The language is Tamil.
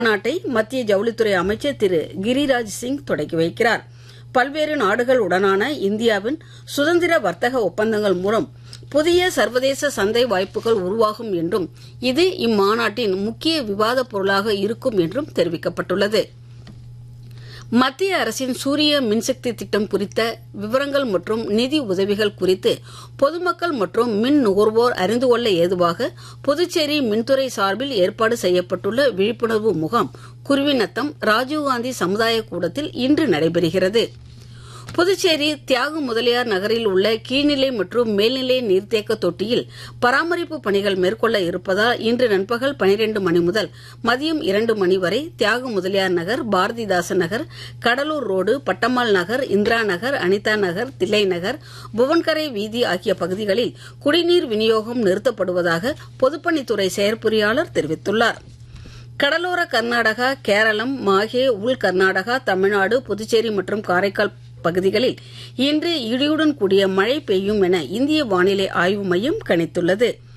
மாநாட்டை மத்திய ஜவுளித்துறை அமைச்சர் திரு கிரிராஜ் சிங் தொடங்கி வைக்கிறார் பல்வேறு நாடுகள் உடனான இந்தியாவின் சுதந்திர வர்த்தக ஒப்பந்தங்கள் மூலம் புதிய சர்வதேச சந்தை வாய்ப்புகள் உருவாகும் என்றும் இது இம்மாநாட்டின் முக்கிய விவாதப் பொருளாக இருக்கும் என்றும் தெரிவிக்கப்பட்டுள்ளது மத்திய அரசின் சூரிய மின்சக்தி திட்டம் குறித்த விவரங்கள் மற்றும் நிதி உதவிகள் குறித்து பொதுமக்கள் மற்றும் மின் நுகர்வோர் அறிந்து கொள்ள ஏதுவாக புதுச்சேரி மின்துறை சார்பில் ஏற்பாடு செய்யப்பட்டுள்ள விழிப்புணர்வு முகாம் குருவிநத்தம் ராஜீவ்காந்தி சமுதாய கூடத்தில் இன்று நடைபெறுகிறது புதுச்சேரி தியாகு முதலியார் நகரில் உள்ள கீழ்நிலை மற்றும் மேல்நிலை நீர்த்தேக்க தொட்டியில் பராமரிப்பு பணிகள் மேற்கொள்ள இருப்பதால் இன்று நண்பகல் பனிரெண்டு மணி முதல் மதியம் இரண்டு மணி வரை தியாகு முதலியார் நகர் பாரதிதாசன் நகர் கடலூர் ரோடு பட்டம்மாள் நகர் இந்திரா நகர் அனிதா நகர் தில்லை நகர் புவன்கரை வீதி ஆகிய பகுதிகளில் குடிநீர் விநியோகம் நிறுத்தப்படுவதாக பொதுப்பணித்துறை செயற்பொறியாளர் தெரிவித்துள்ளார் கடலோர கர்நாடகா கேரளம் மாஹே உள் கர்நாடகா தமிழ்நாடு புதுச்சேரி மற்றும் காரைக்கால் பகுதிகளில் இன்று இடியுடன் கூடிய மழை பெய்யும் என இந்திய வானிலை ஆய்வு மையம் கணித்துள்ளது